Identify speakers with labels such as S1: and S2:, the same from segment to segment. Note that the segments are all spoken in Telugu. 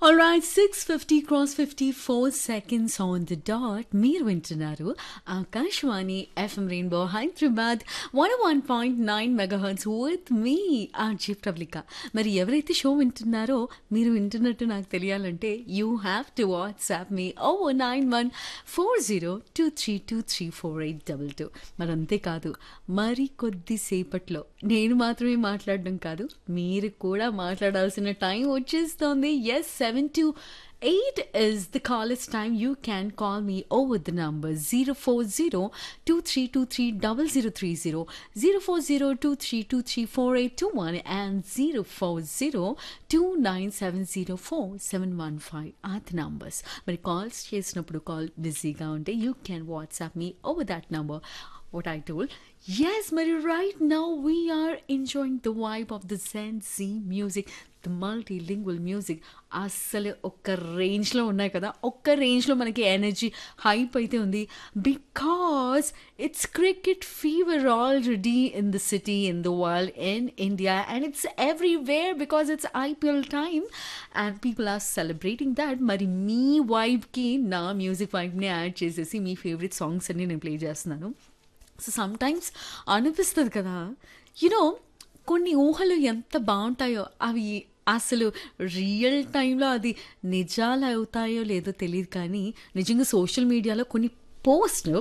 S1: All right, 650 cross 54 seconds on the dot. మీరు వింటున్నారు Akashvani FM rainbow Hyderabad one one point nine megahertz with me RJ ప్రబ్లిక మరి ఎవరైతే షో వింటున్నారో మీరు వింటున్నట్టు నాకు తెలియాలంటే you have to WhatsApp me O nine one four zero two three two three four eight double two మరి అంతేకాదు మరి కొద్దిసేపట్లో నేను మాత్రమే మాట్లాడడం కాదు మీరు కూడా మాట్లాడాల్సిన టైం వచ్చేస్తోంది yes seven to eight is the callers time you can call me over the number zero four zero two three two three double zero three zero zero four zero two three two three four eight two one and zero four zero two nine seven zero four seven one five at numbers మరి కాల్స్ చేసినప్పుడు కాల్ బిజీగా ఉంటే you can WhatsApp me over that number what I told. Yes, Mary, right now we are enjoying the vibe of the Zen Z music, the multilingual music. అస్సలు ఒక్క రేంజ్లో ఉన్నాయి కదా ఒక్క రేంజ్లో మనకి ఎనర్జీ హైప్ అయితే ఉంది because it's cricket fever already in the city in the world in India and it's everywhere because it's IPL time and people are celebrating that మరి మీ వైబ్కి నా మ్యూజిక్ వైబ్ని యాడ్ చేసేసి మీ ఫేవరెట్ సాంగ్స్ అన్ని నేను ప్లే చేస్తున్నాను సో సమ్ టైమ్స్ అనిపిస్తుంది కదా యునో కొన్ని ఊహలు ఎంత బాగుంటాయో అవి అసలు రియల్ టైంలో అది నిజాలు అవుతాయో లేదో తెలియదు కానీ నిజంగా సోషల్ మీడియాలో కొన్ని post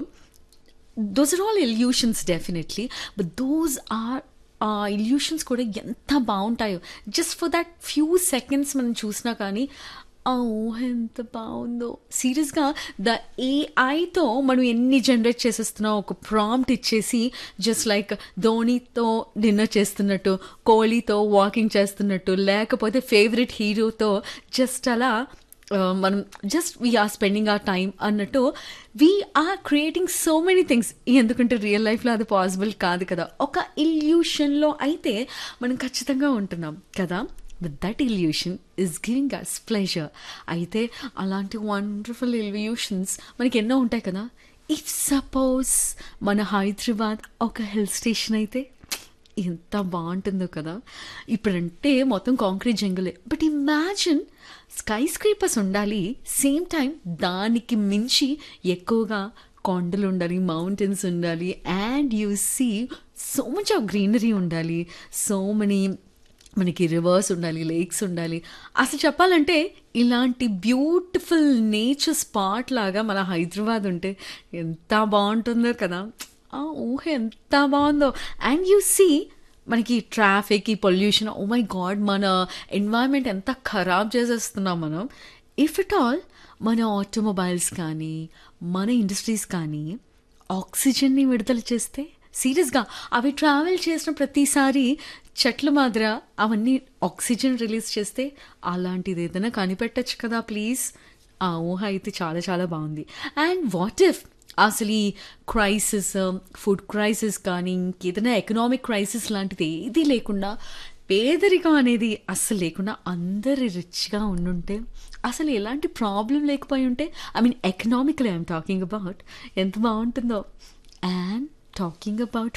S1: those are all illusions definitely but those are ah illusions కూడా ఎంత బాగుంటాయో just for that few seconds మనం చూసినా కానీ ఆ ఊహ ఎంత బాగుందో సీరియస్గా ద ఏఐతో మనం ఎన్ని జనరేట్ చేసేస్తున్నాం ఒక ప్రాంప్ట్ ఇచ్చేసి జస్ట్ లైక్ ధోనితో డిన్నర్ చేస్తున్నట్టు కోహ్లీతో వాకింగ్ చేస్తున్నట్టు లేకపోతే ఫేవరెట్ హీరోతో జస్ట్ అలా మనం just we're spending our time అన్నట్టు we're creating so many things ఎందుకంటే రియల్ లైఫ్లో అది పాసిబుల్ కాదు కదా ఒక ఇల్యూషన్లో అయితే మనం ఖచ్చితంగా ఉంటున్నాం కదా with that illusion is giving us pleasure అయితే అలాంటి వండర్ఫుల్ ఇల్యూషన్స్ మనకి ఎన్నో ఉంటాయి కదా ఇఫ్ సపోజ్ మన హైదరాబాద్ ఒక హిల్ స్టేషన్ అయితే ఎంత బాగుంటుందో కదా ఇప్పుడంటే మొత్తం కాంక్రీట్ జంగులే బట్ ఇమాజిన్ స్కై స్క్రీపర్స్ ఉండాలి సేమ్ టైం దానికి మించి ఎక్కువగా కొండలు ఉండాలి మౌంటైన్స్ ఉండాలి and you see so much of greenery ఉండాలి సో మెనీ మనకి రివర్స్ ఉండాలి లేక్స్ ఉండాలి అసలు చెప్పాలంటే ఇలాంటి బ్యూటిఫుల్ నేచర్ స్పాట్ లాగా మన హైదరాబాద్ ఉంటే ఎంత బాగుంటుందో కదా ఆ ఊహ ఎంత బాగుందో అండ్ యూ సీ మనకి ట్రాఫిక్ ఈ పొల్యూషన్ ఓ మై గాడ్ మన ఎన్వైర్న్మెంట్ ఎంత ఖరాబ్ చేసేస్తున్నాం మనం ఇఫ్ ఇట్ ఆల్ మన ఆటోమొబైల్స్ కానీ మన ఇండస్ట్రీస్ కానీ ఆక్సిజన్ని విడుదల చేస్తే సీరియస్గా అవి ట్రావెల్ చేసిన ప్రతిసారి చెట్ల మాదిర అవన్నీ ఆక్సిజన్ రిలీజ్ చేస్తే అలాంటిది ఏదైనా కనిపెట్టచ్చు కదా ప్లీజ్ ఆ ఊహ అయితే చాలా చాలా బాగుంది అండ్ వాట్ ఇఫ్ అసలు ఈ క్రైసిస్ ఫుడ్ క్రైసిస్ కానీ ఇంకేదైనా ఎకనామిక్ క్రైసిస్ లాంటిది ఏది లేకుండా పేదరికం అనేది అస్సలు లేకుండా అందరు రిచ్గా ఉండుంటే అసలు ఎలాంటి ప్రాబ్లం లేకపోయి ఉంటే I mean economically I'm talking about ఎంత బాగుంటుందో అండ్ టాకింగ్ అబౌట్